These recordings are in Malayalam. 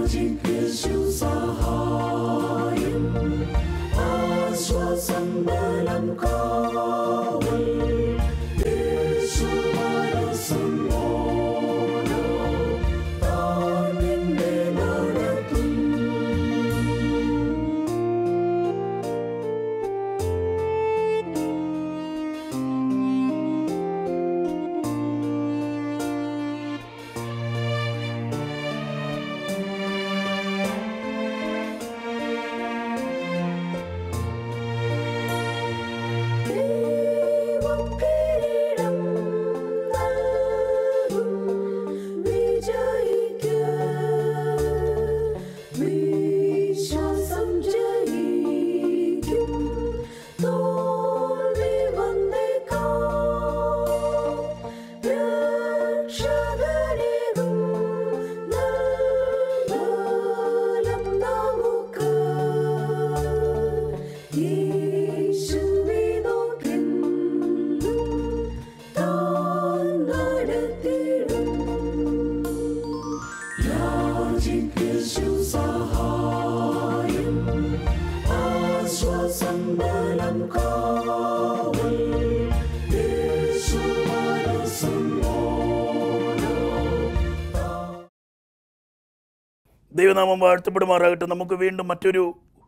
യേശു സഹായം ആശ്വാസം ബലം കാവൽ യേശു മനസ്സും ഓരോ താൻ നിന്നെ നടത്തും ദൈവം കിരീടം നൽകും വിജയിക്ക് വിശ്വാസം ജയിക്കും തോൽവി വന്നേക്കാം രക്ഷകനേകും നൽബലം നമുക്ക് യേശുവിനോക്കെന്നും താൻ നടത്തിടും യാചിക്കേശു സഹായം ആശ്വാസം ബലം കാവൽ യേശു മനസ്സും ഓരോ ദൈവനാമം വാഴ്ത്തപ്പെടുമാറാകട്ടെ നമുക്ക് വീണ്ടും മറ്റൊരു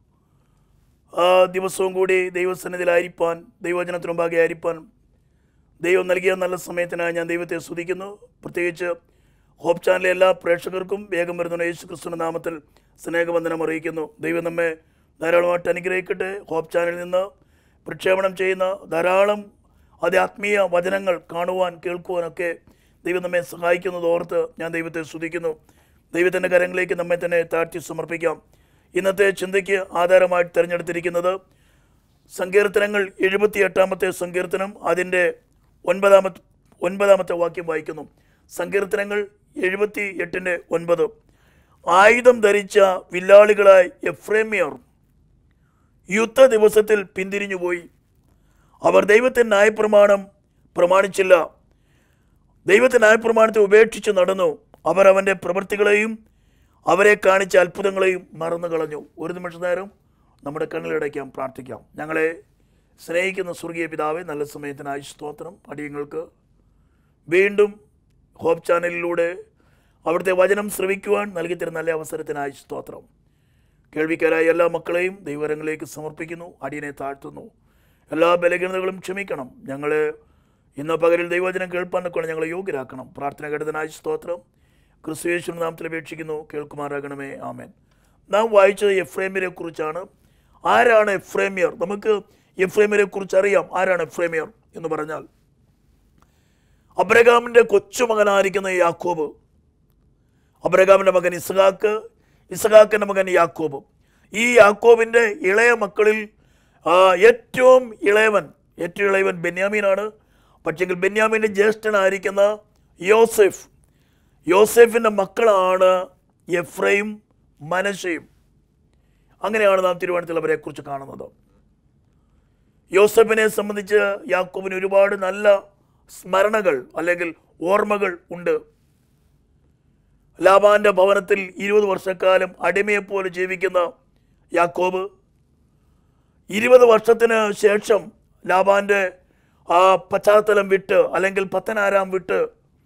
ആ, ദിവസവും കൂടി ദൈവസന്നിധിയിലായിരിക്കാൻ ദൈവവചനത്തിന് മുമ്പാകെ ആയിരിക്കാൻ ദൈവം നൽകിയ നല്ല സമയത്തിനായി ഞാൻ ദൈവത്തെ സ്തുതിക്കുന്നു പ്രത്യേകിച്ച് ഹോപ്പ് ചാനലിലെ എല്ലാ പ്രേക്ഷകർക്കും വേഗം വരുന്ന യേശു ക്രിസ്തുവിൻ്റെ നാമത്തിൽ സ്നേഹവന്ദനം അറിയിക്കുന്നു ദൈവം നമ്മെ ധാരാളമായിട്ട് അനുഗ്രഹിക്കട്ടെ ഹോപ്പ് ചാനലിൽ നിന്ന് പ്രക്ഷേപണം ചെയ്യുന്ന ധാരാളം ആധ്യാത്മീയ വചനങ്ങൾ കാണുവാൻ കേൾക്കുവാനൊക്കെ ദൈവം നമ്മെ സഹായിക്കുന്നത് ഓർത്ത് ഞാൻ ദൈവത്തെ സ്തുതിക്കുന്നു ദൈവത്തിൻ്റെ കരങ്ങളിലേക്ക് നമ്മെ തന്നെ താഴ്ത്തി സമർപ്പിക്കാം ഇന്നത്തെ ചിന്തയ്ക്ക് ആധാരമായിട്ട് തിരഞ്ഞെടുത്തിരിക്കുന്നത് സങ്കീർത്തനങ്ങൾ എഴുപത്തി എട്ടാമത്തെ സങ്കീർത്തനം അതിൻ്റെ ഒൻപതാമത്തെ ഒൻപതാമത്തെ വാക്യം വായിക്കുന്നു സങ്കീർത്തനങ്ങൾ എഴുപത്തി എട്ടിൻ്റെ ഒൻപത് ആയുധം ധരിച്ച വില്ലാളികളായ എഫ്രേമിയർ യുദ്ധ ദിവസത്തിൽ പിന്തിരിഞ്ഞുപോയി അവർ ദൈവത്തിൻ്റെ ന്യായപ്രമാണം പ്രമാണിച്ചില്ല ദൈവത്തിൻ്റെ ന്യായപ്രമാണത്തെ ഉപേക്ഷിച്ച് നടന്നു അവർ അവൻ്റെ പ്രവൃത്തികളെയും അവരെ കാണിച്ച അത്ഭുതങ്ങളെയും മറന്നു കളഞ്ഞു ഒരു നിമിഷ നേരം നമ്മുടെ കണ്ണിലടയ്ക്കാം പ്രാർത്ഥിക്കാം ഞങ്ങളെ സ്നേഹിക്കുന്ന സ്വർഗീയ പിതാവെ നല്ല സമയത്തിനായി സ്തോത്രം അടിയങ്ങൾക്ക് വീണ്ടും ഹോപ്പ് ചാനലിലൂടെ അവിടുത്തെ വചനം ശ്രവിക്കുവാൻ നൽകി തരുന്ന നല്ല അവസരത്തിനായി സ്തോത്രം കേൾവിക്കാരായ എല്ലാ മക്കളെയും ദൈവരങ്ങളിലേക്ക് സമർപ്പിക്കുന്നു അടിയനെ താഴ്ത്തുന്നു എല്ലാ ബലഹീനതകളും ക്ഷമിക്കണം ഞങ്ങളെ ഇന്ന് പകലിൽ ദൈവവചനം കേൾപ്പാൻ കൊണ്ട് ഞങ്ങളെ യോഗ്യരാക്കണം പ്രാർത്ഥന ഘടകനായ സ്തോത്രം ക്രിസ്തുയേശു നാമത്തിൽ അപേക്ഷിക്കുന്നു കേൾക്കുമാറാകണമേ ആമേൻ നാം വായിച്ചത് എഫ്രേമിയരെ കുറിച്ചാണ് ആരാണ് എഫ്രേമിയർ നമുക്ക് എഫ്രേമിയരെ കുറിച്ച് അറിയാം ആരാണ് എഫ്രേമിയർ എന്ന് പറഞ്ഞാൽ അബ്രഹാമിൻ്റെ കൊച്ചുമകനായിരിക്കുന്ന യാക്കോബ് അബ്രഹാമിൻ്റെ മകൻ ഇസ്ഹാക്ക് ഇസ്ഹാക്കിൻ്റെ മകൻ യാക്കോബ് ഈ യാക്കോബിൻ്റെ ഇളയ മക്കളിൽ ആ, ഏറ്റവും ഇളയവൻ ഏറ്റവും ഇളയവൻ ബെന്യാമീനാണ് പക്ഷെങ്കിൽ ബെന്യാമീൻ്റെ ജ്യേഷ്ഠനായിരിക്കുന്ന യോസെഫ് യോസെഫിൻ്റെ മക്കളാണ് എഫ്രൈം മനശയും അങ്ങനെയാണ് നാം തിരുവനന്തപുരത്തിൽ അവരെക്കുറിച്ച് കാണുന്നത് യോസഫിനെ സംബന്ധിച്ച് യാക്കോബിന് ഒരുപാട് നല്ല സ്മരണകൾ അല്ലെങ്കിൽ ഓർമ്മകൾ ഉണ്ട് ലാബാന്റെ ഭവനത്തിൽ ഇരുപത് വർഷക്കാലം അടിമയെപ്പോലെ ജീവിക്കുന്ന യാക്കോബ് ഇരുപത് വർഷത്തിന് ശേഷം ലാബാന്റെ ആ പശ്ചാത്തലം വിട്ട് അല്ലെങ്കിൽ പത്തനാരാം വിട്ട്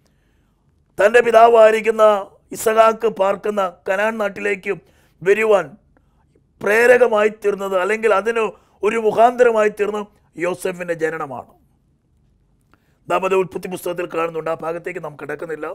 തൻ്റെ പിതാവായിരിക്കുന്ന ഇസഹാക്ക് പാർക്കുന്ന കനാൻ നാട്ടിലേക്ക് വരുവാൻ പ്രേരകമായി തീർന്നത് അല്ലെങ്കിൽ അതിന് ഒരു മുഖാന്തരമായി തീർന്ന യോസെഫിൻ്റെ ജനനമാണ് നാം അത് ഉൽപ്പത്തി പുസ്തകത്തിൽ കാണുന്നുണ്ട് ആ ഭാഗത്തേക്ക് നാം കിടക്കുന്നില്ല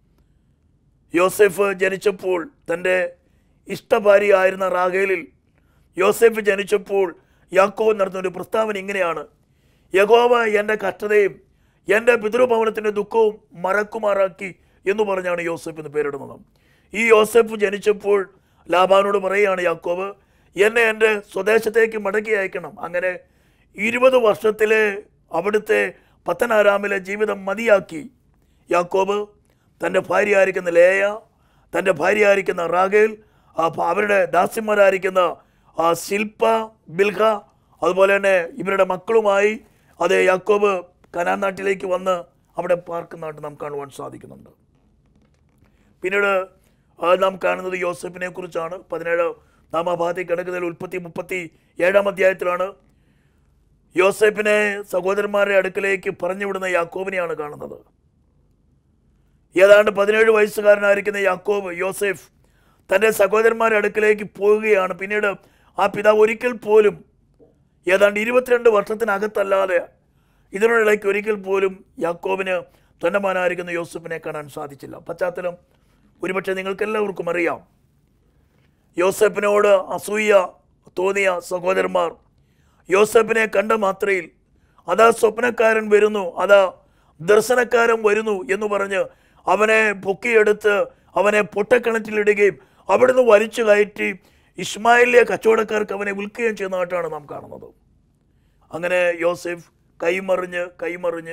യോസെഫ് ജനിച്ചപ്പോൾ തൻ്റെ ഇഷ്ടഭാര്യയായിരുന്ന റാഗേലിൽ യോസെഫ് ജനിച്ചപ്പോൾ യാക്കോവ് നടത്തുന്ന ഒരു പ്രസ്താവന ഇങ്ങനെയാണ് യഗോവ എൻ്റെ കഷ്ടതയും എൻ്റെ പിതൃഭവനത്തിൻ്റെ ദുഃഖവും മറക്കുമാറാക്കി എന്ന് പറഞ്ഞാണ് യോസെഫ് എന്ന് പേരിടുന്നത് ഈ യോസെഫ് ജനിച്ചപ്പോൾ ലാബാനോട് പറയുകയാണ് യാക്കോബ് എന്നെ എൻ്റെ സ്വദേശത്തേക്ക് മടക്കി അയക്കണം അങ്ങനെ ഇരുപത് വർഷത്തിലെ അവിടുത്തെ പത്തനാരാമിലെ ജീവിതം മതിയാക്കി യാക്കോബ് തൻ്റെ ഭാര്യയായിരിക്കുന്ന ലേയ തൻ്റെ ഭാര്യയായിരിക്കുന്ന റാഗേൽ ആ ഭ- അവരുടെ ദാസ്യന്മാരായിരിക്കുന്ന ആ ശില്പ ബിൽഹ അതുപോലെ തന്നെ ഇവരുടെ മക്കളുമായി അതേ യാക്കോബ് കനാൻ നാട്ടിലേക്ക് വന്ന് അവിടെ പാർക്കുന്നതായിട്ട് നാം കാണുവാൻ സാധിക്കുന്നുണ്ട് പിന്നീട് ആ, നാം കാണുന്നത് യോസഫിനെ കുറിച്ചാണ് പതിനേഴ് നാം ആ ഭാഗത്തേക്ക് കിടക്കുന്നതിൽ ഉൽപ്പത്തി മുപ്പത്തി ഏഴാം അധ്യായത്തിലാണ് യോസഫിനെ സഹോദരന്മാരുടെ അടുക്കലേക്ക് പറഞ്ഞുവിടുന്ന യാക്കോബിനെയാണ് കാണുന്നത് ഏതാണ്ട് പതിനേഴ് വയസ്സുകാരനായിരിക്കുന്ന യാക്കോബ് യോസെഫ് തൻ്റെ സഹോദരന്മാരുടെ അടുക്കലേക്ക് പോവുകയാണ് പിന്നീട് ആ പിതാവ് ഒരിക്കൽ പോലും ഏതാണ്ട് ഇരുപത്തിരണ്ട് വർഷത്തിനകത്തല്ലാതെ ഇതിനിടയ്ക്ക് ഒരിക്കൽ പോലും യാക്കോബിന് തൻ്റെ മകനായിരിക്കുന്ന യോസഫിനെ കാണാൻ സാധിച്ചില്ല പശ്ചാത്തലം ഒരുപക്ഷെ നിങ്ങൾക്കെല്ലാവർക്കും അറിയാം യോസഫിനോട് അസൂയ തോന്നിയ സഹോദരന്മാർ യോസഫിനെ കണ്ട മാത്രയിൽ അതാ സ്വപ്നക്കാരൻ വരുന്നു അതാ ദർശനക്കാരൻ വരുന്നു എന്ന് പറഞ്ഞ് അവനെ പൊക്കിയെടുത്ത് അവനെ പൊട്ടക്കിണറ്റിലിടുകയും അവിടുന്ന് വലിച്ചു കയറ്റി ഇസ്മായിലിലെ കച്ചവടക്കാർക്ക് അവനെ വിൽക്കുകയും ചെയ്യുന്നതായിട്ടാണ് നാം കാണുന്നത് അങ്ങനെ യോസെഫ് കൈമറിഞ്ഞ് കൈമറിഞ്ഞ്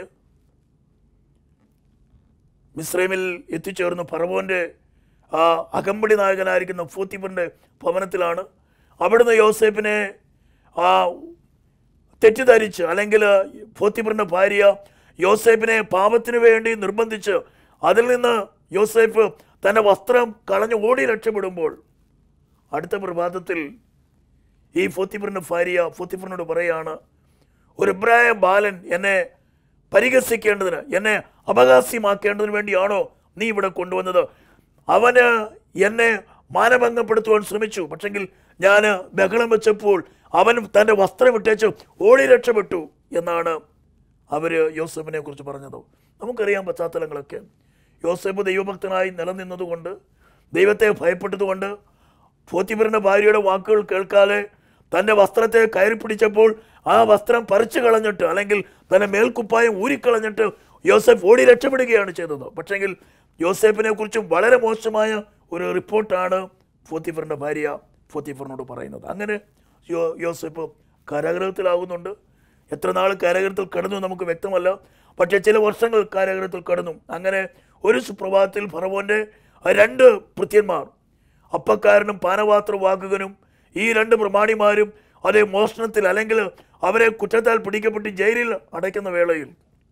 മിസ്രൈമിൽ എത്തിച്ചേർന്ന് ഫറവോൻ്റെ ആ അകമ്പടി നായകനായിരിക്കുന്ന ഫോത്തിഫറിൻ്റെ ഭവനത്തിലാണ് അവിടുന്ന് യോസേഫിനെ ആ തെറ്റിദ്ധരിച്ച് അല്ലെങ്കിൽ ഫോത്തിഫറിൻ്റെ ഭാര്യ യോസേഫിനെ പാപത്തിന് വേണ്ടി നിർബന്ധിച്ച് അതിൽ നിന്ന് യോസേഫ് തൻ്റെ വസ്ത്രം കളഞ്ഞ് ഓടി രക്ഷപ്പെടുമ്പോൾ അടുത്ത പ്രഭാതത്തിൽ ഈ ഫോത്തിഫറിൻ്റെ ഭാര്യ ഫോത്തിഫറിനോട് പറയാണ് ഒരു ഇബ്രായ ബാലൻ എന്നെ പരിഹസിക്കേണ്ടതിന് എന്നെ അപകാസ്യമാക്കേണ്ടതിന് വേണ്ടിയാണോ നീ ഇവിടെ കൊണ്ടുവന്നത് അവന് എന്നെ മാനഭംഗപ്പെടുത്തുവാൻ ശ്രമിച്ചു പക്ഷെങ്കിൽ ഞാൻ ബഹളം വെച്ചപ്പോൾ അവൻ തൻ്റെ വസ്ത്രം ഇട്ടേച്ച് ഓടി രക്ഷപ്പെട്ടു എന്നാണ് അവർ യോസഫിനെ കുറിച്ച് പറഞ്ഞത് നമുക്കറിയാം പശ്ചാത്തലങ്ങളൊക്കെ യോസഫ് ദൈവഭക്തനായി നിലനിന്നതുകൊണ്ട് ദൈവത്തെ ഭയപ്പെട്ടതുകൊണ്ട് ഫോത്തിഫറിൻ്റെ ഭാര്യയുടെ വാക്കുകൾ കേൾക്കാതെ തൻ്റെ വസ്ത്രത്തെ കയറി പിടിച്ചപ്പോൾ ആ വസ്ത്രം പറിച്ചു കളഞ്ഞിട്ട് അല്ലെങ്കിൽ തൻ്റെ മേൽക്കുപ്പായം ഊരിക്കളഞ്ഞിട്ട് യോസഫ് ഓടി രക്ഷപ്പെടുകയാണ് ചെയ്തത് പക്ഷെങ്കിൽ യോസേഫിനെ കുറിച്ച് വളരെ മോശമായ ഒരു റിപ്പോർട്ടാണ് ഫോത്തിഫറിൻ്റെ ഭാര്യ ഫോത്തിഫറിനോട് പറയുന്നത് അങ്ങനെ യോ യോസഫ് കാരാഗ്രഹത്തിലാകുന്നുണ്ട് എത്ര നാൾ കാരാഗ്രഹത്തിൽ കടന്നു എന്ന് നമുക്ക് വ്യക്തമല്ല പക്ഷേ ചില വർഷങ്ങൾ കാരാഗ്രഹത്തിൽ കടന്നു അങ്ങനെ ഒരു സുപ്രഭാതത്തിൽ ഫറവോൻ്റെ രണ്ട് ഭൃത്യന്മാർ അപ്പക്കാരനും പാനപാത്രവാഹകനും ഈ രണ്ട് പ്രമാണിമാരും അതേ മോഷണത്തിൽ അല്ലെങ്കിൽ അവരെ കുറ്റത്താൽ പിടിക്കപ്പെട്ട് ജയിലിൽ അടയ്ക്കുന്ന വേളയിൽ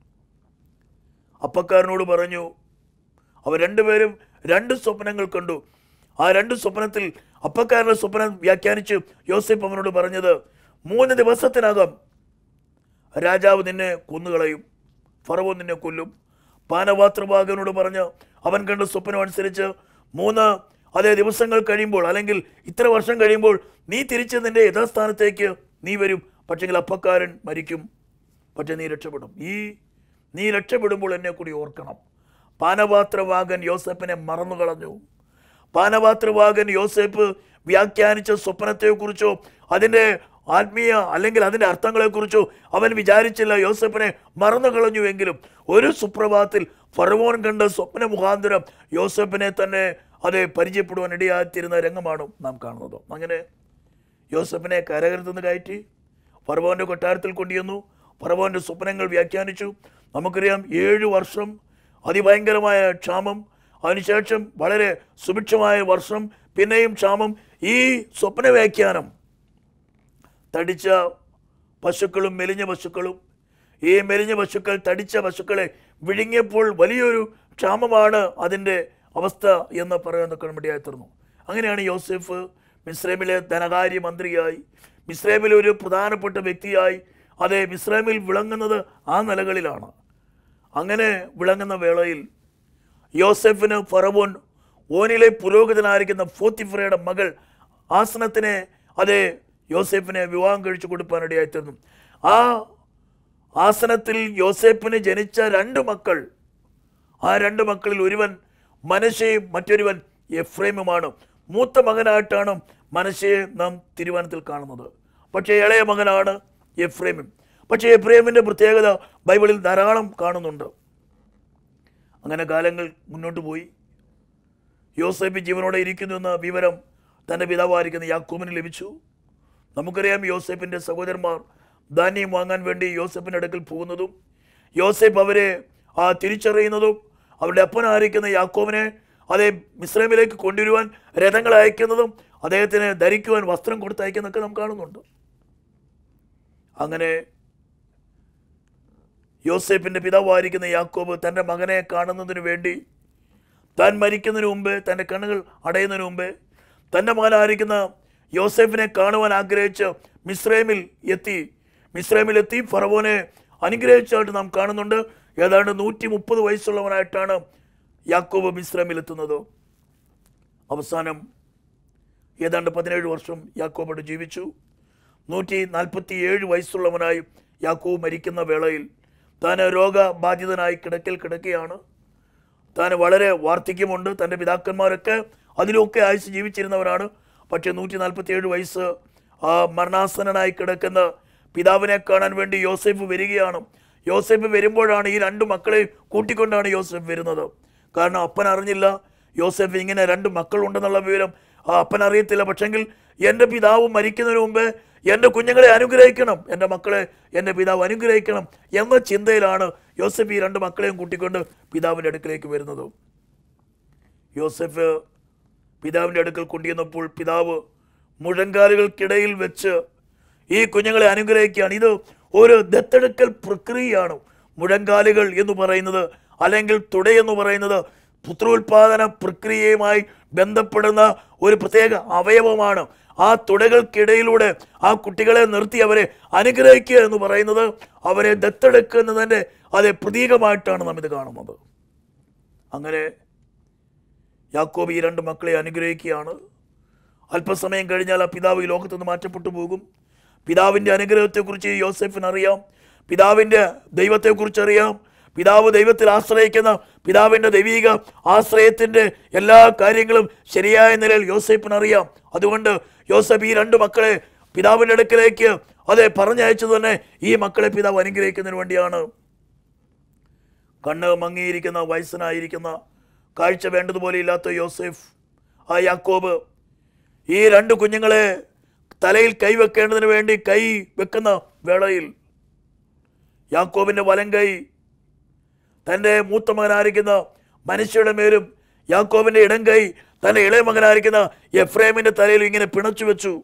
അപ്പക്കാരനോട് പറഞ്ഞു അവർ രണ്ടുപേരും രണ്ട് സ്വപ്നങ്ങൾ കണ്ടു ആ രണ്ട് സ്വപ്നത്തിൽ അപ്പക്കാരൻ്റെ സ്വപ്നം വ്യാഖ്യാനിച്ച് യോസഫ് അവനോട് പറഞ്ഞത് മൂന്ന് ദിവസത്തിനകം രാജാവ് നിന്നെ കൊന്നുകളയും ഫറവോ നിന്നെ കൊല്ലും പാനപാത്രഭാഗനോട് പറഞ്ഞ് അവൻ കണ്ട സ്വപ്നം അനുസരിച്ച് മൂന്ന് അതേ ദിവസങ്ങൾ കഴിയുമ്പോൾ അല്ലെങ്കിൽ ഇത്ര വർഷം കഴിയുമ്പോൾ നീ തിരിച്ച് നിന്റെ യഥാസ്ഥാനത്തേക്ക് നീ വരും പക്ഷെങ്കിൽ അപ്പക്കാരൻ മരിക്കും പക്ഷെ നീ രക്ഷപ്പെടും ഈ നീ രക്ഷപ്പെടുമ്പോൾ എന്നെ കൂടി ഓർക്കണം പാനപാത്രവാകൻ യോസഫിനെ മറന്നു കളഞ്ഞു പാനപാത്രവാകൻ യോസേഫ് വ്യാഖ്യാനിച്ച സ്വപ്നത്തെക്കുറിച്ചോ അതിൻ്റെ ആത്മീയ അല്ലെങ്കിൽ അതിൻ്റെ അർത്ഥങ്ങളെക്കുറിച്ചോ അവൻ വിചാരിച്ചില്ല യോസഫിനെ മറന്നു കളഞ്ഞുവെങ്കിലും ഒരു സുപ്രഭാതത്തിൽ ഫറവോൻ കണ്ട സ്വപ്ന മുഖാന്തരം യോസഫിനെ തന്നെ അതെ പരിചയപ്പെടുവാൻ ഇടയാത്തിരുന്ന രംഗമാണ് നാം കാണുന്നത് അങ്ങനെ യോസഫിനെ കരകരുത്തുനിന്ന് കയറ്റി ഫറവോൻ്റെ കൊട്ടാരത്തിൽ കൊണ്ടുവന്നു ഫറവോൻ്റെ സ്വപ്നങ്ങൾ വ്യാഖ്യാനിച്ചു നമുക്കറിയാം ഏഴ് വർഷം അതിഭയങ്കരമായ ക്ഷാമം അതിനുശേഷം വളരെ സുഭിക്ഷമായ വർഷം പിന്നെയും ക്ഷാമം ഈ സ്വപ്ന വ്യാഖ്യാനം തടിച്ച പശുക്കളും മെലിഞ്ഞ പശുക്കളും ഈ മെലിഞ്ഞ പശുക്കൾ തടിച്ച പശുക്കളെ വിഴുങ്ങിയപ്പോൾ വലിയൊരു ക്ഷാമമാണ് അതിൻ്റെ അവസ്ഥ എന്ന് പറയാനൊക്കെ ഇടയായി തീർന്നു അങ്ങനെയാണ് യോസെഫ് മിസ്രൈമിലെ ധനകാര്യ മന്ത്രിയായി മിസ്രൈമിലെ ഒരു പ്രധാനപ്പെട്ട വ്യക്തിയായി അതെ മിസ്രൈമിൽ വിളങ്ങുന്നത് ആ നിലകളിലാണ് അങ്ങനെ വിളങ്ങുന്ന വേളയിൽ യോസെഫിന് ഫറവോൻ ഓനിലെ പുരോഹിതനായിരിക്കുന്ന ഫോത്തിഫറയുടെ മകൾ ആസനത്തിനെ അതെ യോസെഫിനെ വിവാഹം കഴിച്ചു കൊടുക്കാനിടയായി തീർന്നു ആ ആസനത്തിൽ യോസെഫിന് ജനിച്ച രണ്ട് മക്കൾ ആ രണ്ട് മക്കളിൽ ഒരുവൻ മനശയും മറ്റൊരുവൻ എഫ്രൈമുമാണ് മൂത്ത മകനായിട്ടാണ് മനശയെ നാം തിരുവനന്തത്തിൽ കാണുന്നത് പക്ഷേ ഇളയ മകനാണ് എഫ്രൈമും പക്ഷേ എഫ്രൈമിൻ്റെ പ്രത്യേകത ബൈബിളിൽ ധാരാളം കാണുന്നുണ്ട് അങ്ങനെ കാലങ്ങൾ മുന്നോട്ട് പോയി യോസേഫ് ജീവനോടെ ഇരിക്കുന്നു എന്ന വിവരം തൻ്റെ പിതാവായിരിക്കുന്ന യാക്കൂമിന് ലഭിച്ചു നമുക്കറിയാം യോസേഫിൻ്റെ സഹോദരന്മാർ ധാന്യം വാങ്ങാൻ വേണ്ടി യോസേഫിൻ്റെ അടുക്കൽ പോകുന്നതും യോസേഫ് അവരെ ആ തിരിച്ചറിയുന്നതും അവരുടെ അപ്പനായിരിക്കുന്ന യാക്കോവിനെ അതേ മിശ്രമിലേക്ക് കൊണ്ടുവരുവാൻ രഥങ്ങൾ അയക്കുന്നതും അദ്ദേഹത്തിന് ധരിക്കുവാൻ വസ്ത്രം കൊടുത്തയക്കുന്നതൊക്കെ നാം കാണുന്നുണ്ട് അങ്ങനെ യോസേഫിൻ്റെ പിതാവായിരിക്കുന്ന യാക്കോബ് തൻ്റെ മകനെ കാണുന്നതിന് വേണ്ടി താൻ മരിക്കുന്നതിന് മുമ്പ് തൻ്റെ കണ്ണുകൾ അടയുന്നതിന് മുമ്പ് തൻ്റെ മകനായിരിക്കുന്ന യോസെഫിനെ കാണുവാൻ ആഗ്രഹിച്ച് മിസ്രൈമിൽ എത്തി മിസ്രൈമിലെത്തി ഫറവോനെ അനുഗ്രഹിച്ചതായിട്ട് നാം കാണുന്നുണ്ട് ഏതാണ്ട് നൂറ്റി മുപ്പത് വയസ്സുള്ളവനായിട്ടാണ് യാക്കോബ് മിസ്രൈമിൽ എത്തുന്നത് അവസാനം ഏതാണ്ട് പതിനേഴ് വർഷം യാക്കോബോട് ജീവിച്ചു നൂറ്റി നാൽപ്പത്തി ഏഴ് വയസ്സുള്ളവനായി യാക്കോബ് മരിക്കുന്ന വേളയിൽ താൻ രോഗബാധിതനായി കിടക്കൽ കിടക്കുകയാണ് താൻ വളരെ വാർദ്ധക്യമുണ്ട് തൻ്റെ പിതാക്കന്മാരൊക്കെ അതിലൊക്കെ ആയുസ് ജീവിച്ചിരുന്നവരാണ് പക്ഷേ നൂറ്റി നാൽപ്പത്തി ഏഴ് വയസ്സ് ആ മരണാസനനായി കിടക്കുന്ന പിതാവിനെ കാണാൻ വേണ്ടി യോസെഫ് വരികയാണ് യോസെഫ് വരുമ്പോഴാണ് ഈ രണ്ട് മക്കളെയും കൂട്ടിക്കൊണ്ടാണ് യോസെഫ് വരുന്നത് കാരണം അപ്പൻ അറിഞ്ഞില്ല യോസെഫ് ഇങ്ങനെ രണ്ട് മക്കളുണ്ടെന്നുള്ള വിവരം ആ അപ്പൻ അറിയത്തില്ല പക്ഷെങ്കിൽ എൻ്റെ പിതാവ് മരിക്കുന്നതിന് മുമ്പ് എൻ്റെ കുഞ്ഞുങ്ങളെ അനുഗ്രഹിക്കണം എൻ്റെ മക്കളെ എൻ്റെ പിതാവ് അനുഗ്രഹിക്കണം എന്ന ചിന്തയിലാണ് യോസെഫ് ഈ രണ്ട് മക്കളെയും കൂട്ടിക്കൊണ്ട് പിതാവിൻ്റെ അടുക്കിലേക്ക് വരുന്നത് യോസെഫ് പിതാവിൻ്റെ അടുക്കൽ കൊണ്ടുവന്നപ്പോൾ പിതാവ് മുഴങ്കാലുകൾക്കിടയിൽ വെച്ച് ഈ കുഞ്ഞുങ്ങളെ അനുഗ്രഹിക്കുകയാണ് ഇത് ഒരു ദത്തെടുക്കൽ പ്രക്രിയയാണ് മുഴങ്കാലുകൾ എന്ന് പറയുന്നത് അല്ലെങ്കിൽ തുടയെന്ന് പറയുന്നത് പുത്രോത്പാദന പ്രക്രിയയുമായി ബന്ധപ്പെടുന്ന ഒരു പ്രത്യേക അവയവമാണ് ആ തുടകൾക്കിടയിലൂടെ ആ കുട്ടികളെ നിർത്തി അവരെ അനുഗ്രഹിക്കുക എന്ന് പറയുന്നത് അവരെ ദത്തെടുക്കുന്നതിൻ്റെ അതേ പ്രതീകമായിട്ടാണ് നാം ഇത് കാണുന്നത് അങ്ങനെ യാക്കോബ് ഈ രണ്ട് മക്കളെ അനുഗ്രഹിക്കുകയാണ് അല്പസമയം കഴിഞ്ഞാൽ ആ പിതാവ് ഈ ലോകത്തു നിന്ന് മാറ്റപ്പെട്ടു പോകും പിതാവിൻ്റെ അനുഗ്രഹത്തെക്കുറിച്ച് യോസെഫിന് അറിയാം പിതാവിൻ്റെ ദൈവത്തെക്കുറിച്ച് അറിയാം പിതാവ് ദൈവത്തിൽ ആശ്രയിക്കുന്ന പിതാവിൻ്റെ ദൈവീക ആശ്രയത്തിൻ്റെ എല്ലാ കാര്യങ്ങളും ശരിയായ നിലയിൽ യോസെഫിന് അറിയാം അതുകൊണ്ട് യോസഫ് ഈ രണ്ട് മക്കളെ പിതാവിൻ്റെ അടുക്കലേക്ക് അതെ പറഞ്ഞയച്ചത് തന്നെ ഈ മക്കളെ പിതാവ് അനുഗ്രഹിക്കുന്നതിന് വേണ്ടിയാണ് കണ്ണ് മങ്ങിയിരിക്കുന്ന വയസ്സനായിരിക്കുന്ന കാഴ്ച വേണ്ടതുപോലെ ഇല്ലാത്ത യോസെഫ് ആ യാക്കോബ് ഈ രണ്ട് കുഞ്ഞുങ്ങളെ തലയിൽ കൈവെക്കേണ്ടതിന് വേണ്ടി കൈ വെക്കുന്ന വേളയിൽ യാക്കോബിൻ്റെ വലം കൈ തൻ്റെ മൂത്ത മകനായിരിക്കുന്ന മനുഷ്യയുടെ മേലും യാക്കോബിൻ്റെ ഇടം കൈ തൻ്റെ ഇളയ മകനായിരിക്കുന്ന എഫ്രേമിൻ്റെ തലയിൽ ഇങ്ങനെ പിണച്ചു വെച്ചു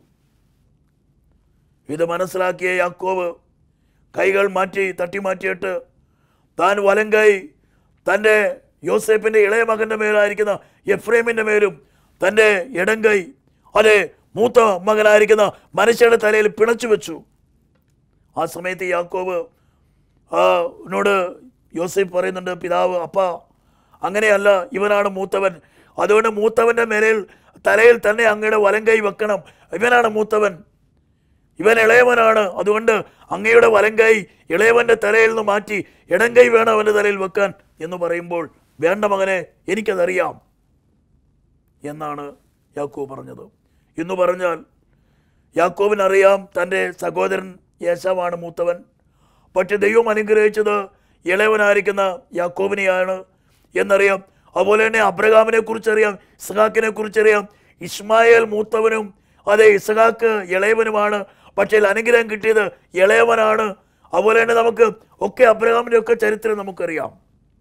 ഇത് മനസ്സിലാക്കിയ യാക്കോബ് കൈകൾ മാറ്റി തട്ടി മാറ്റിയിട്ട് താൻ വലം കൈ തൻ്റെ യോസേപ്പിൻ്റെ ഇളയ മകൻ്റെ മേലായിരിക്കുന്ന എഫ്രേമിൻ്റെ മേലും തൻ്റെ ഇടം കൈ അതെ മൂത്ത മകനായിരിക്കുന്ന മനുഷ്യരുടെ തലയിൽ പിണച്ചു വെച്ചു ആ സമയത്ത് യാക്കോബ് ആ നോട് യോസേഫ് പറയുന്നുണ്ട് പിതാവ് അപ്പ അങ്ങനെയല്ല ഇവനാണ് മൂത്തവൻ അതുകൊണ്ട് മൂത്തവൻ്റെ മേലിൽ തലയിൽ തന്നെ അങ്ങയുടെ വലം കൈ വെക്കണം ഇവനാണ് മൂത്തവൻ ഇവൻ ഇളയവനാണ് അതുകൊണ്ട് അങ്ങയുടെ വലം കൈ ഇളയവൻ്റെ തലയിൽ നിന്ന് മാറ്റി ഇടം കൈ വേണം അവൻ്റെ തലയിൽ വെക്കാൻ എന്ന് പറയുമ്പോൾ വേണ്ട മകനെ എനിക്കതറിയാം എന്നാണ് യാക്കോബ് പറഞ്ഞത് എന്ന് പറഞ്ഞാൽ യാക്കോബിനറിയാം തൻ്റെ സഹോദരൻ യേശാവാണ് മൂത്തവൻ പക്ഷെ ദൈവം അനുഗ്രഹിച്ചത് ഇളയവനായിരിക്കുന്ന യാക്കോബിനെയാണ് എന്നറിയാം അതുപോലെ തന്നെ അബ്രഹാമിനെ കുറിച്ചറിയാം ഇസ്ഹാക്കിനെ കുറിച്ചറിയാം ഇസ്മായേൽ മൂത്തവനും അതെ ഇസ്ഹാക്ക് ഇളയവനുമാണ് പക്ഷേ അനുഗ്രഹം കിട്ടിയത് ഇളയവനാണ് അതുപോലെ തന്നെ നമുക്ക് ഒക്കെ അബ്രഹാമിൻ്റെ ഒക്കെ ചരിത്രം നമുക്കറിയാം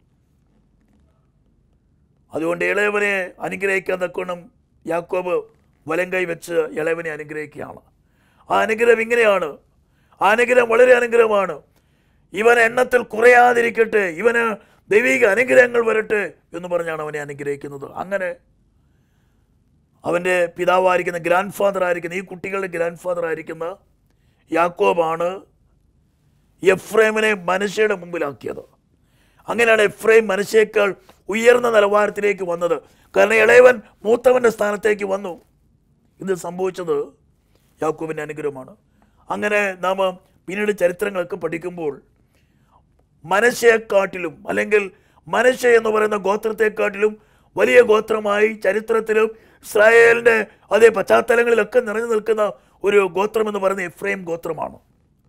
അതുകൊണ്ട് ഇളയവനെ അനുഗ്രഹിക്കാൻ തക്കണം യാക്കോബ് വലം കൈ വെച്ച് ഇളയവനെ അനുഗ്രഹിക്കുകയാണ് ആ അനുഗ്രഹം ഇങ്ങനെയാണ് ആ അനുഗ്രഹം വളരെ അനുഗ്രഹമാണ് ഇവൻ എണ്ണത്തിൽ കുറയാതിരിക്കട്ടെ ഇവന് ദൈവിക അനുഗ്രഹങ്ങൾ വരട്ടെ എന്ന് പറഞ്ഞാണ് അവനെ അനുഗ്രഹിക്കുന്നത് അങ്ങനെ അവൻ്റെ പിതാവായിരിക്കുന്ന ഗ്രാൻഡ് ഫാദർ ആയിരിക്കുന്ന ഈ കുട്ടികളുടെ ഗ്രാൻഡ് ഫാദർ ആയിരിക്കുന്ന യാക്കോബാണ് എഫ്രൈമിനെ മനുഷ്യയുടെ മുമ്പിലാക്കിയത് അങ്ങനെയാണ് എഫ്രൈം മനുഷ്യയേക്കാൾ ഉയർന്ന നിലവാരത്തിലേക്ക് വന്നത് കാരണം ഇളയവൻ മൂത്തവൻ്റെ സ്ഥാനത്തേക്ക് വന്നു ഇത് സംഭവിച്ചത് യാക്കോബിൻ്റെ അനുഗ്രഹമാണ് അങ്ങനെ നാം പിന്നീട് ചരിത്രങ്ങളൊക്കെ പഠിക്കുമ്പോൾ മനശ്ശയെക്കാട്ടിലും അല്ലെങ്കിൽ മനശ്ശ എന്ന് പറയുന്ന ഗോത്രത്തെക്കാട്ടിലും വലിയ ഗോത്രമായി ചരിത്രത്തിലും ഇസ്രായേലിൻ്റെ അതേ പശ്ചാത്തലങ്ങളിലൊക്കെ നിറഞ്ഞു നിൽക്കുന്ന ഒരു ഗോത്രം എന്ന് പറയുന്നത് എഫ്രൈം ഗോത്രമാണ്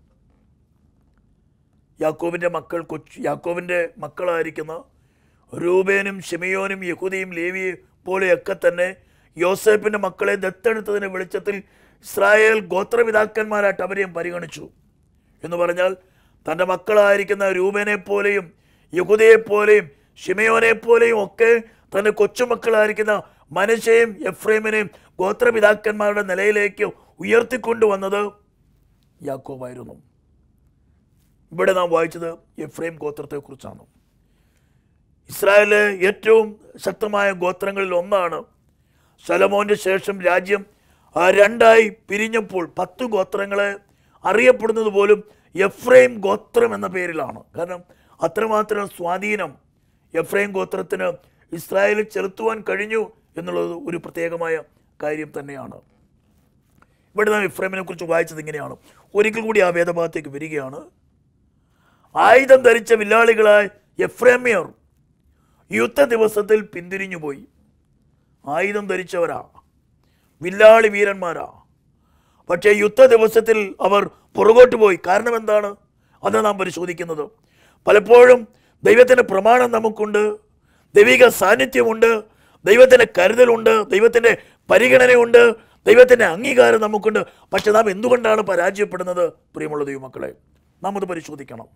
യാക്കോബിൻ്റെ മക്കൾ കൊച്ചു യാക്കോബിൻ്റെ മക്കളായിരിക്കുന്ന രൂപേനും ഷിമയോനും യഹൂദിയും ലേവിയെ പോലെയൊക്കെ തന്നെ യോസേപ്പിൻ്റെ മക്കളെ ദത്തെടുത്തതിൻ്റെ വെളിച്ചത്തിൽ ഇസ്രായേൽ ഗോത്രപിതാക്കന്മാരായിട്ട് അവരെയും പരിഗണിച്ചു എന്ന് പറഞ്ഞാൽ തൻ്റെ മക്കളായിരിക്കുന്ന രൂപനെ പോലെയും യഹുദയെ പോലെയും ഷിമയോനെ പോലെയും ഒക്കെ തൻ്റെ കൊച്ചുമക്കളായിരിക്കുന്ന മനുഷ്യയും എഫ്രൈമിനെയും ഗോത്രപിതാക്കന്മാരുടെ നിലയിലേക്ക് ഉയർത്തിക്കൊണ്ടുവന്നത് യാക്കോബായിരുന്നു ഇവിടെ നാം വായിച്ചത് എഫ്രൈം ഗോത്രത്തെക്കുറിച്ചാണ് ഇസ്രായേലിലെ ഏറ്റവും ശക്തമായ ഗോത്രങ്ങളിൽ ഒന്നാണ് ശലമോന്റെ ശേഷം രാജ്യം ആ, രണ്ടായി പിരിഞ്ഞപ്പോൾ പത്ത് ഗോത്രങ്ങളെ അറിയപ്പെടുന്നത് പോലും എഫ്രൈം ഗോത്രം എന്ന പേരിലാണ് കാരണം അത്രമാത്രം സ്വാധീനം എഫ്രൈം ഗോത്രത്തിന് ഇസ്രായേലിൽ ചെലുത്തുവാൻ കഴിഞ്ഞു എന്നുള്ളത് ഒരു പ്രത്യേകമായ കാര്യം തന്നെയാണ് ഇവിടെ നാം ഇഫ്രൈമിനെ കുറിച്ച് വായിച്ചത് ഇങ്ങനെയാണ് ഒരിക്കൽ കൂടി ആ വേദഭാഗത്തേക്ക് വരികയാണ് ആയുധം ധരിച്ച വില്ലാളികളായ എഫ്രേമ്യർ യുദ്ധ ദിവസത്തിൽ പിന്തിരിഞ്ഞുപോയി ആയുധം ധരിച്ചവരാ വില്ലാളി വീരന്മാരാ പക്ഷേ യുദ്ധ ദിവസത്തിൽ അവർ പുറകോട്ട് പോയി കാരണം എന്താണ് അത് നാം പരിശോധിക്കുന്നത് പലപ്പോഴും ദൈവത്തിൻ്റെ പ്രമാണം നമുക്കുണ്ട് ദൈവിക സാന്നിധ്യമുണ്ട് ദൈവത്തിൻ്റെ കരുതലുണ്ട് ദൈവത്തിൻ്റെ പരിഗണനയുണ്ട് ദൈവത്തിൻ്റെ അംഗീകാരം നമുക്കുണ്ട് പക്ഷെ നാം എന്തുകൊണ്ടാണ് പരാജയപ്പെടുന്നത് പ്രിയമുള്ള ദൈവമക്കളെ നാം അത് പരിശോധിക്കണം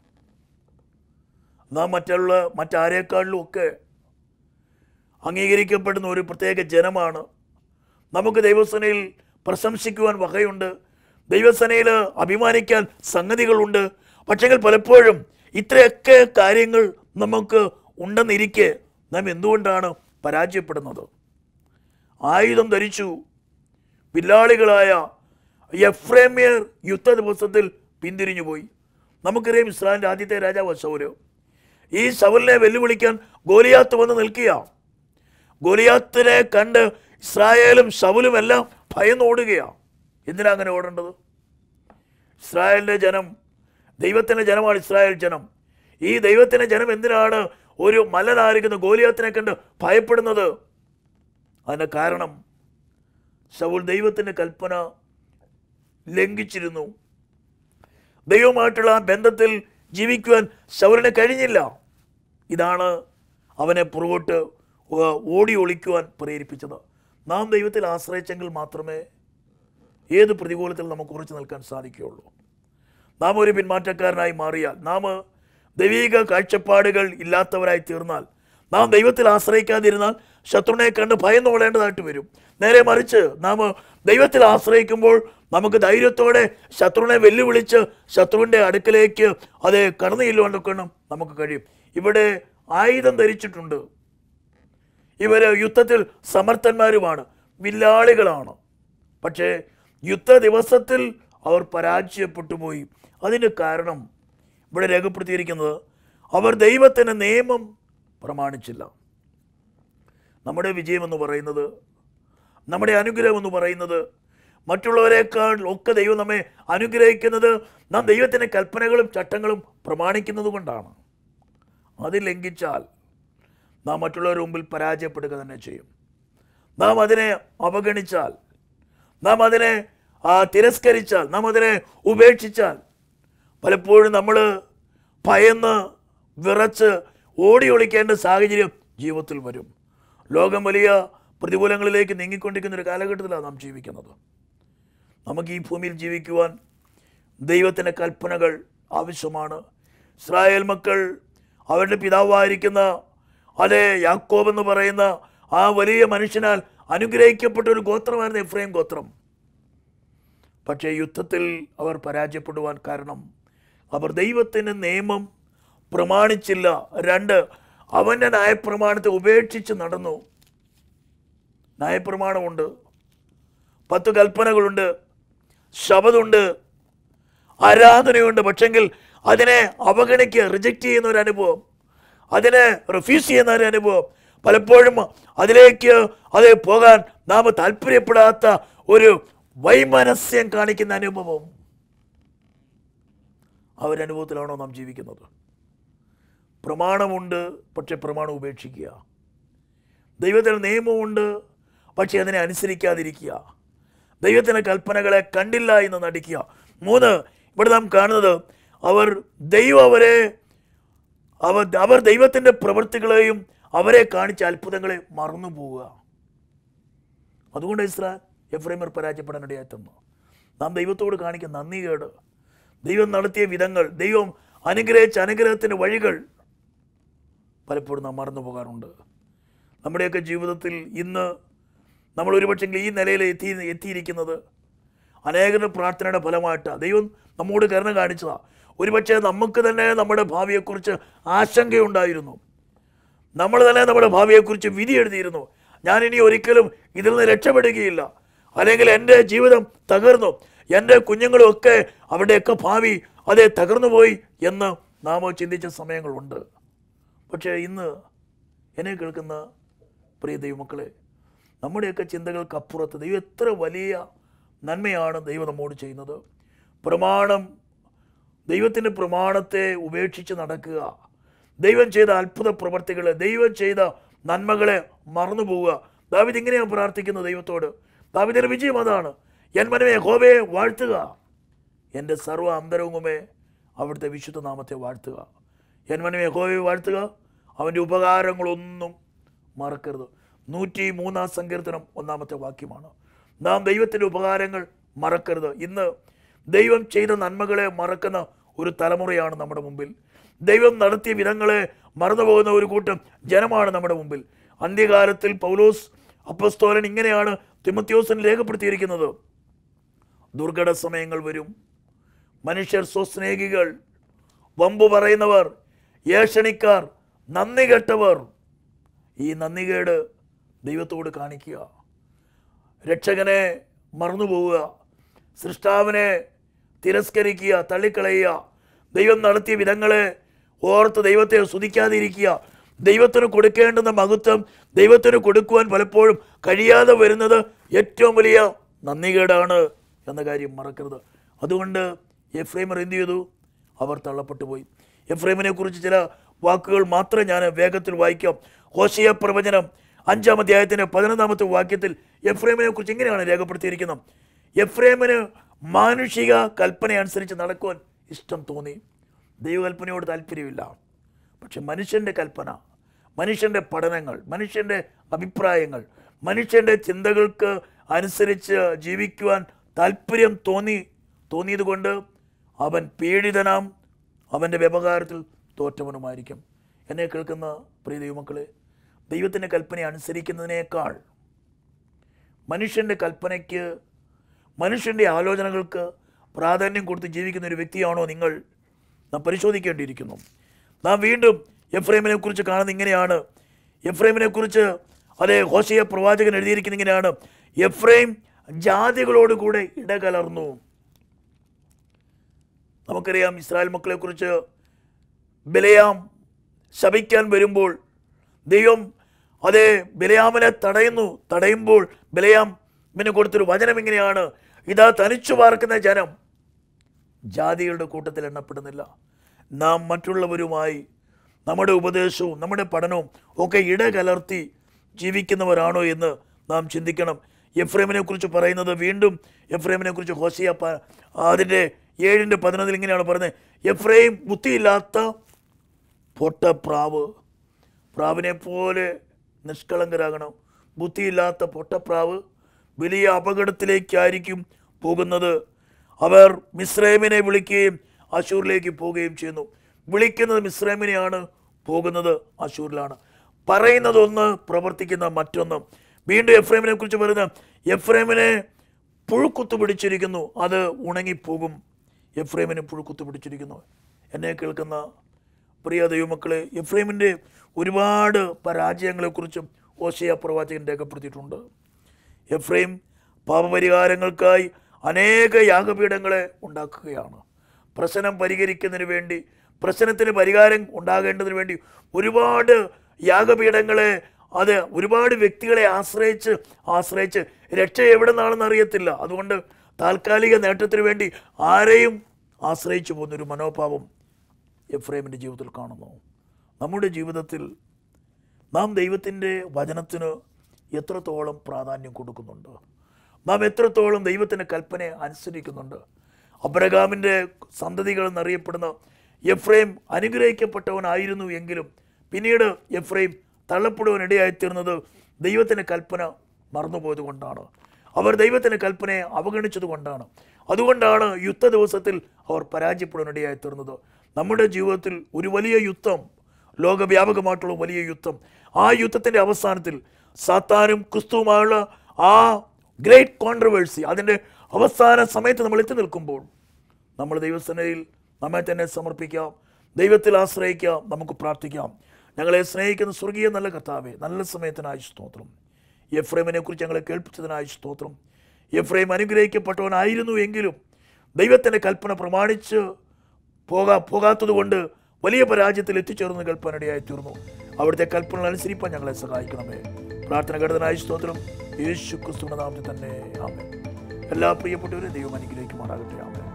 നാം മറ്റുള്ള മറ്റാരേക്കാളിലും ഒക്കെ അംഗീകരിക്കപ്പെടുന്ന ഒരു പ്രത്യേക ജനമാണ് നമുക്ക് ദൈവസേനയിൽ പ്രശംസിക്കുവാൻ വകയുണ്ട് ദൈവസേനയിൽ അഭിമാനിക്കാൻ സംഗതികളുണ്ട് പക്ഷെങ്കിൽ പലപ്പോഴും ഇത്രയൊക്കെ കാര്യങ്ങൾ നമുക്ക് ഉണ്ടെന്നിരിക്കെ നാം എന്തുകൊണ്ടാണ് പരാജയപ്പെടുന്നത് ആയുധം ധരിച്ചു വില്ലാളികളായ എഫ്രേമ്യർ യുദ്ധ ദിവസത്തിൽ പിന്തിരിഞ്ഞുപോയി നമുക്കറിയാം ഇസ്രായേലിൻ്റെ ആദ്യത്തെ രാജാവ് ശൗര് ഈ ശൗലിനെ വെല്ലുവിളിക്കാൻ ഗോലിയാത്ത് വന്ന് നിൽക്കുക ഗോലിയാത്തിനെ കണ്ട് ഇസ്രായേലും ശൗലും എല്ലാം ഭയന്നോടുകയാണ് എന്തിനാ അങ്ങനെ ഓടേണ്ടത് ഇസ്രായേലിൻ്റെ ജനം ദൈവത്തിൻ്റെ ജനമാണ് ഇസ്രായേൽ ജനം ഈ ദൈവത്തിൻ്റെ ജനം എന്തിനാണ് ഒരു മലനാരിക്കുന്ന ഗോലിയാത്തിനെ കണ്ട് ഭയപ്പെടുന്നത് അതിന് കാരണം ശൗൽ ദൈവത്തിൻ്റെ കൽപ്പന ലംഘിച്ചിരുന്നു ദൈവമായിട്ടുള്ള ആ ബന്ധത്തിൽ ജീവിക്കുവാൻ ശൗലിന് കഴിഞ്ഞില്ല ഇതാണ് അവനെ പുറകോട്ട് ഓ- ഓടി ഒളിക്കുവാൻ പ്രേരിപ്പിച്ചത് നാം ദൈവത്തിൽ ആശ്രയിച്ചെങ്കിൽ മാത്രമേ ഏത് പ്രതികൂലത്തിൽ നമുക്ക് ഉറച്ചു നിൽക്കാൻ സാധിക്കുകയുള്ളൂ നാം ഒരു പിന്മാറ്റക്കാരനായി മാറിയാൽ നാം ദൈവിക കാഴ്ചപ്പാടുകൾ ഇല്ലാത്തവരായി തീർന്നാൽ നാം ദൈവത്തിൽ ആശ്രയിക്കാതിരുന്നാൽ ശത്രുവിനെ കണ്ട് ഭയന്നോടേണ്ടതായിട്ട് വരും നേരെ മറിച്ച് നാം ദൈവത്തിൽ ആശ്രയിക്കുമ്പോൾ നമുക്ക് ധൈര്യത്തോടെ ശത്രുവിനെ വെല്ലുവിളിച്ച് ശത്രുവിൻ്റെ അടുക്കലേക്ക് അത് കടന്നു ചെല്ലുവാനൊക്കെ നമുക്ക് കഴിയും ഇവിടെ ആയുധം ധരിച്ചിട്ടുണ്ട് ഇവർ യുദ്ധത്തിൽ സമർത്ഥന്മാരുമാണ് വില്ലാളികളാണ് പക്ഷേ യുദ്ധ ദിവസത്തിൽ അവർ പരാജയപ്പെട്ടു പോയി അതിന് കാരണം ഇവിടെ രേഖപ്പെടുത്തിയിരിക്കുന്നത് അവർ ദൈവത്തിൻ്റെ നിയമം പ്രമാണിച്ചില്ല നമ്മുടെ വിജയം എന്ന് പറയുന്നത് നമ്മുടെ അനുഗ്രഹം എന്ന് പറയുന്നത് മറ്റുള്ളവരെക്കാൾ ഒക്കെ ദൈവം നമ്മെ അനുഗ്രഹിക്കുന്നത് നാം ദൈവത്തിൻ്റെ കൽപ്പനകളും ചട്ടങ്ങളും പ്രമാണിക്കുന്നത് കൊണ്ടാണ് അത് ലംഘിച്ചാൽ നാം മറ്റുള്ളവരുടെ മുമ്പിൽ പരാജയപ്പെടുക തന്നെ ചെയ്യും നാം അതിനെ അവഗണിച്ചാൽ നാം അതിനെ ആ, തിരസ്കരിച്ചാൽ നാം അതിനെ ഉപേക്ഷിച്ചാൽ പലപ്പോഴും നമ്മൾ ഭയന്ന് വിറച്ച് ഓടി ഒളിക്കേണ്ട സാഹചര്യം ജീവിതത്തിൽ വരും ലോകം വലിയ പ്രതികൂലങ്ങളിലേക്ക് നീങ്ങിക്കൊണ്ടിരിക്കുന്ന ഒരു കാലഘട്ടത്തിലാണ് നാം ജീവിക്കുന്നത് നമുക്ക് ഈ ഭൂമിയിൽ ജീവിക്കുവാൻ ദൈവത്തിൻ്റെ കൽപ്പനകൾ ആവശ്യമാണ് ഇസ്രായേൽ മക്കൾ അവരുടെ പിതാവായിരിക്കുന്ന അതെ യാക്കോബ് എന്ന് പറയുന്ന ആ വലിയ മനുഷ്യനാൽ അനുഗ്രഹിക്കപ്പെട്ട ഒരു ഗോത്രമായിരുന്നു എഫ്രൈം ഗോത്രം പക്ഷേ യുദ്ധത്തിൽ അവർ പരാജയപ്പെടുവാൻ കാരണം അവർ ദൈവത്തിൻ്റെ നിയമം പ്രമാണിച്ചില്ല രണ്ട് അവൻ്റെ ന്യായപ്രമാണത്തെ ഉപേക്ഷിച്ച് നടന്നു ന്യായപ്രമാണമുണ്ട് പത്ത് കൽപ്പനകളുണ്ട് ശബദുണ്ട് ആരാധനയുണ്ട് പക്ഷെങ്കിൽ അതിനെ അവഗണിക്കുക റിജക്റ്റ് ചെയ്യുന്ന ഒരു അനുഭവം അതിനെ റിഫ്യൂസ് ചെയ്യുന്ന ഒരു അനുഭവം പലപ്പോഴും അതിലേക്ക് അത് പോകാൻ നാം താല്പര്യപ്പെടാത്ത ഒരു വൈമനസ്യം കാണിക്കുന്ന അനുഭവം ആ ഒരു അനുഭവത്തിലാണോ നാം ജീവിക്കുന്നത് പ്രമാണമുണ്ട് പക്ഷെ പ്രമാണം ഉപേക്ഷിക്കുക ദൈവത്തിന് നിയമമുണ്ട് പക്ഷെ അതിനെ അനുസരിക്കാതിരിക്കുക ദൈവത്തിൻ്റെ കൽപ്പനകളെ കണ്ടില്ല എന്ന് നടിക്കുക മൂന്ന് ഇവിടെ നാം കാണുന്നത് അവർ ദൈവം അവരെ അവർ അവർ ദൈവത്തിൻ്റെ പ്രവൃത്തികളെയും അവരെ കാണിച്ച അത്ഭുതങ്ങളെ മറന്നു പോവുക അതുകൊണ്ട് ഇസ്രായേൽ എഫ്രൈമർ പരാജയപ്പെടാനിടയായി തന്നു നാം ദൈവത്തോട് കാണിക്കുന്ന നന്ദി കേട് ദൈവം നടത്തിയ വിധങ്ങൾ ദൈവം അനുഗ്രഹിച്ച അനുഗ്രഹത്തിൻ്റെ വഴികൾ പലപ്പോഴും നാം മറന്നു പോകാറുണ്ട് നമ്മുടെയൊക്കെ ജീവിതത്തിൽ ഇന്ന് നമ്മൾ ഒരുപക്ഷെങ്കിൽ ഈ നിലയിൽ എത്തി എത്തിയിരിക്കുന്നത് അനേകരുടെ പ്രാർത്ഥനയുടെ ഫലമായിട്ടാണ് ദൈവം നമ്മോട് കരുണ കാണിച്ചതാണ് ഒരുപക്ഷെ നമുക്ക് തന്നെ നമ്മുടെ ഭാവിയെക്കുറിച്ച് ആശങ്കയുണ്ടായിരുന്നു നമ്മൾ തന്നെ നമ്മുടെ ഭാവിയെക്കുറിച്ച് വിധി എഴുതിയിരുന്നു ഞാൻ ഇനി ഒരിക്കലും ഇതിൽ നിന്ന് രക്ഷപ്പെടുകയില്ല അല്ലെങ്കിൽ എൻ്റെ ജീവിതം തകർന്നു എൻ്റെ കുഞ്ഞുങ്ങളും ഒക്കെ അവരുടെയൊക്കെ ഭാവി അതെ തകർന്നു പോയി എന്ന് നാം ചിന്തിച്ച സമയങ്ങളുണ്ട് പക്ഷേ ഇന്ന് എന്നെ കേൾക്കുന്ന പ്രിയ ദൈവമക്കളെ നമ്മുടെയൊക്കെ ചിന്തകൾക്ക് അപ്പുറത്ത് ദൈവം എത്ര വലിയ നന്മയാണ് ദൈവം നമ്മോട് ചെയ്യുന്നത് പ്രമാണം ദൈവത്തിൻ്റെ പ്രമാണത്തെ ഉപേക്ഷിച്ച് നടക്കുക ദൈവം ചെയ്ത അത്ഭുത പ്രവർത്തികൾ ദൈവം ചെയ്ത നന്മകളെ മറന്നു പോവുക ദാവിദ് ഇങ്ങനെയാണ് പ്രാർത്ഥിക്കുന്നത് ദൈവത്തോട് ദാവിദിന്റെ വിജയം അതാണ് എൻ മനമേ ഹോവയെ വാഴ്ത്തുക എൻ്റെ സർവ്വ അന്തരവുമേ അവിടുത്തെ വിശുദ്ധ നാമത്തെ വാഴ്ത്തുക എൻ മനമേ ഹോവയെ വാഴ്ത്തുക അവൻ്റെ ഉപകാരങ്ങളൊന്നും മറക്കരുത് നൂറ്റി മൂന്നാം സങ്കീർത്തനം ഒന്നാമത്തെ വാക്യമാണ് നാം ദൈവത്തിൻ്റെ ഉപകാരങ്ങൾ മറക്കരുത് ഇന്ന് ദൈവം ചെയ്ത നന്മകളെ മറക്കുന്ന ഒരു തലമുറയാണ് നമ്മുടെ മുമ്പിൽ ദൈവം നടത്തിയ വിധങ്ങളെ മറന്നുപോകുന്ന ഒരു കൂട്ടം ജനമാണ് നമ്മുടെ മുമ്പിൽ അന്ത്യകാലത്തിൽ പൗലോസ് അപ്പസ്തോലൻ ഇങ്ങനെയാണ് തിമത്യോസിന് രേഖപ്പെടുത്തിയിരിക്കുന്നത് ദുർഘട സമയങ്ങൾ വരും മനുഷ്യർ സ്വസ്നേഹികൾ വമ്പു പറയുന്നവർ ഏഷണിക്കാർ നന്ദി കെട്ടവർ ഈ നന്ദികേട് ദൈവത്തോട് കാണിക്കുക രക്ഷകനെ മറന്നുപോവുക സൃഷ്ടാവിനെ തിരസ്കരിക്കുക തള്ളിക്കളയുക ദൈവം നടത്തിയ വിധങ്ങളെ ഓർത്ത് ദൈവത്തെ സ്തുതിക്കാതിരിക്കുക ദൈവത്തിന് കൊടുക്കേണ്ടുന്ന മഹത്വം ദൈവത്തിന് കൊടുക്കുവാൻ പലപ്പോഴും കഴിയാതെ വരുന്നത് ഏറ്റവും വലിയ നന്ദികേടാണ് എന്ന കാര്യം മറക്കരുത് അതുകൊണ്ട് എഫ്രൈമർ എന്ത് ചെയ്തു അവർ തള്ളപ്പെട്ടു പോയി എഫ്രൈമിനെ കുറിച്ച് ചില വാക്കുകൾ മാത്രം ഞാൻ വേഗത്തിൽ വായിക്കാം ഹോശയ പ്രവചനം അഞ്ചാം അധ്യായത്തിൻ്റെ പതിനൊന്നാമത്തെ വാക്യത്തിൽ എഫ്രൈമിനെ കുറിച്ച് ഇങ്ങനെയാണ് രേഖപ്പെടുത്തിയിരിക്കുന്നത് എഫ്രൈമിന് മാനുഷിക കൽപ്പന അനുസരിച്ച് നടക്കുവാൻ ഇഷ്ടം തോന്നി ദൈവകൽപ്പനയോട് താല്പര്യമില്ല പക്ഷെ മനുഷ്യൻ്റെ കൽപ്പന മനുഷ്യൻ്റെ പഠനങ്ങൾ മനുഷ്യൻ്റെ അഭിപ്രായങ്ങൾ മനുഷ്യൻ്റെ ചിന്തകൾക്ക് അനുസരിച്ച് ജീവിക്കുവാൻ താല്പര്യം തോന്നി തോന്നിയതുകൊണ്ട് അവൻ പീഡിതനാം അവൻ്റെ വ്യവഹാരത്തിൽ തോറ്റവനുമായിരിക്കും എന്നെ കേൾക്കുന്ന പ്രിയ ദൈവമക്കളെ ദൈവത്തിൻ്റെ കൽപ്പന അനുസരിക്കുന്നതിനേക്കാൾ മനുഷ്യൻ്റെ കൽപ്പനയ്ക്ക് മനുഷ്യൻ്റെ ആലോചനകൾക്ക് പ്രാധാന്യം കൊടുത്ത് ജീവിക്കുന്ന ഒരു വ്യക്തിയാണോ നിങ്ങൾ നാം പരിശോധിക്കേണ്ടിയിരിക്കുന്നു നാം വീണ്ടും എഫ്രൈമിനെ കുറിച്ച് കാണുന്ന ഇങ്ങനെയാണ് എഫ്രൈമിനെ കുറിച്ച് അതെ ഹോശയ പ്രവാചകൻ എഴുതിയിരിക്കുന്ന ഇങ്ങനെയാണ് എഫ്രൈം ജാതികളോട് കൂടെ ഇടകലർന്നു നമുക്കറിയാം ഇസ്രായേൽ മക്കളെ കുറിച്ച് ബലയാം ശപിക്കാൻ വരുമ്പോൾ ദൈവം അതെ ബലയാമിനെ തടയുന്നു തടയുമ്പോൾ ബലയാം പിന്നെ കൊടുത്തൊരു വചനം ഇങ്ങനെയാണ് ഇതാ തനിച്ചു പാർക്കുന്ന ജനം ജാതികളുടെ കൂട്ടത്തിൽ എണ്ണപ്പെടുന്നില്ല നാം മറ്റുള്ളവരുമായി നമ്മുടെ ഉപദേശവും നമ്മുടെ പഠനവും ഒക്കെ ഇടകലർത്തി ജീവിക്കുന്നവരാണോ എന്ന് നാം ചിന്തിക്കണം എഫ്രൈമിനെ കുറിച്ച് പറയുന്നത് വീണ്ടും എഫ്രൈമിനെ കുറിച്ച് ഹോസിയ പ- അതിൻ്റെ ഏഴിൻ്റെ പതിനൊന്നിൽ ഇങ്ങനെയാണ് പറയുന്നത് എഫ്രൈം ബുദ്ധിയില്ലാത്ത പൊട്ടപ്രാവ് പ്രാവിനെ പോലെ നിഷ്കളങ്കരാകണം ബുദ്ധിയില്ലാത്ത പൊട്ടപ്രാവ് വലിയ അപകടത്തിലേക്കായിരിക്കും പോകുന്നത് അവർ മിസ്രൈമിനെ വിളിക്കുകയും അശൂറിലേക്ക് പോവുകയും ചെയ്യുന്നു വിളിക്കുന്നത് മിസ്രൈമിനെയാണ് പോകുന്നത് അശൂരിലാണ് പറയുന്നത് ഒന്ന് പ്രവർത്തിക്കുന്ന മറ്റൊന്ന് വീണ്ടും എഫ്രൈമിനെ കുറിച്ച് പറയുന്ന എഫ്രൈമിനെ പുഴുക്കുത്തു പിടിച്ചിരിക്കുന്നു അത് ഉണങ്ങിപ്പോകും എഫ്രൈമിന് പുഴുക്കുത്തു പിടിച്ചിരിക്കുന്നു എന്നെ കേൾക്കുന്ന പ്രിയ ദൈവമക്കളെ എഫ്രൈമിൻ്റെ ഒരുപാട് പരാജയങ്ങളെക്കുറിച്ചും ഓശയ പ്രവാചകൻ രേഖപ്പെടുത്തിയിട്ടുണ്ട് എഫ്രൈം പാപപരിഹാരങ്ങൾക്കായി അനേക യാഗപീഠങ്ങളെ ഉണ്ടാക്കുകയാണ് പ്രശ്നം പരിഹരിക്കുന്നതിന് വേണ്ടി പ്രശ്നത്തിന് പരിഹാരം ഉണ്ടാകേണ്ടതിന് വേണ്ടി ഒരുപാട് യാഗപീഠങ്ങളെ അത് ഒരുപാട് വ്യക്തികളെ ആശ്രയിച്ച് ആശ്രയിച്ച് രക്ഷ എവിടെ നിന്നാണെന്ന് അറിയത്തില്ല അതുകൊണ്ട് താൽക്കാലിക നേട്ടത്തിന് വേണ്ടി ആരെയും ആശ്രയിച്ചു പോകുന്നൊരു മനോഭാവം എഫ്രൈമിൻ്റെ ജീവിതത്തിൽ കാണുന്നു നമ്മുടെ ജീവിതത്തിൽ നാം ദൈവത്തിൻ്റെ വചനത്തിന് എത്രത്തോളം പ്രാധാന്യം കൊടുക്കുന്നുണ്ട് നാം എത്രത്തോളം ദൈവത്തിൻ്റെ കൽപ്പനയെ അനുസരിക്കുന്നുണ്ട് അബ്രഹാമിൻ്റെ സന്തതികൾ എന്നറിയപ്പെടുന്ന എഫ്രൈം അനുഗ്രഹിക്കപ്പെട്ടവനായിരുന്നു എങ്കിലും പിന്നീട് എഫ്രൈം തള്ളപ്പെടുവാനിടയായിത്തീർന്നത് ദൈവത്തിൻ്റെ കൽപ്പന മറന്നുപോയത് കൊണ്ടാണ് അവർ ദൈവത്തിൻ്റെ കൽപ്പനയെ അവഗണിച്ചത് കൊണ്ടാണ് അതുകൊണ്ടാണ് യുദ്ധ ദിവസത്തിൽ അവർ പരാജയപ്പെടുവാനിടയായിത്തീർന്നത് നമ്മുടെ ജീവിതത്തിൽ ഒരു വലിയ യുദ്ധം ലോകവ്യാപകമായിട്ടുള്ള വലിയ യുദ്ധം ആ യുദ്ധത്തിൻ്റെ അവസാനത്തിൽ സാത്താനും ക്രിസ്തുവുമായുള്ള ആ ഗ്രേറ്റ് കോൺട്രവേഴ്സി അതിൻ്റെ അവസാന സമയത്ത് നമ്മൾ എത്തി നിൽക്കുമ്പോൾ നമ്മൾ ദൈവസേനയിൽ നമ്മെ തന്നെ സമർപ്പിക്കാം ദൈവത്തിൽ ആശ്രയിക്കാം നമുക്ക് പ്രാർത്ഥിക്കാം ഞങ്ങളെ സ്നേഹിക്കുന്ന സ്വർഗീയ നല്ല കർത്താവെ നല്ല സമയത്തിനായി സ്തോത്രം എഫ്രൈമിനെ കുറിച്ച് ഞങ്ങളെ കേൾപ്പിച്ചതിനായി സ്തോത്രം എഫ്രൈം അനുഗ്രഹിക്കപ്പെട്ടവനായിരുന്നു എങ്കിലും ദൈവത്തിൻ്റെ കൽപ്പന പ്രമാണിച്ച് പോകാ പോകാത്തത് കൊണ്ട് വലിയ പരാജയത്തിൽ എത്തിച്ചേർന്ന് കൽപ്പനടിയായി തീർന്നു അവിടുത്തെ കൽപ്പനകൾ അനുസരിപ്പാൻ ഞങ്ങളെ സഹായിക്കണമേ പ്രാർത്ഥന ഘടനായ സ്തോത്രം യേശു ക്രിസ്തുവിന്റെ നാമത്തിൽ തന്നെ ആമേ എല്ലാ പ്രിയപ്പെട്ടവരെ ദൈവം അനുഗ്രഹിക്കുമാറാകട്ടെ ആമേ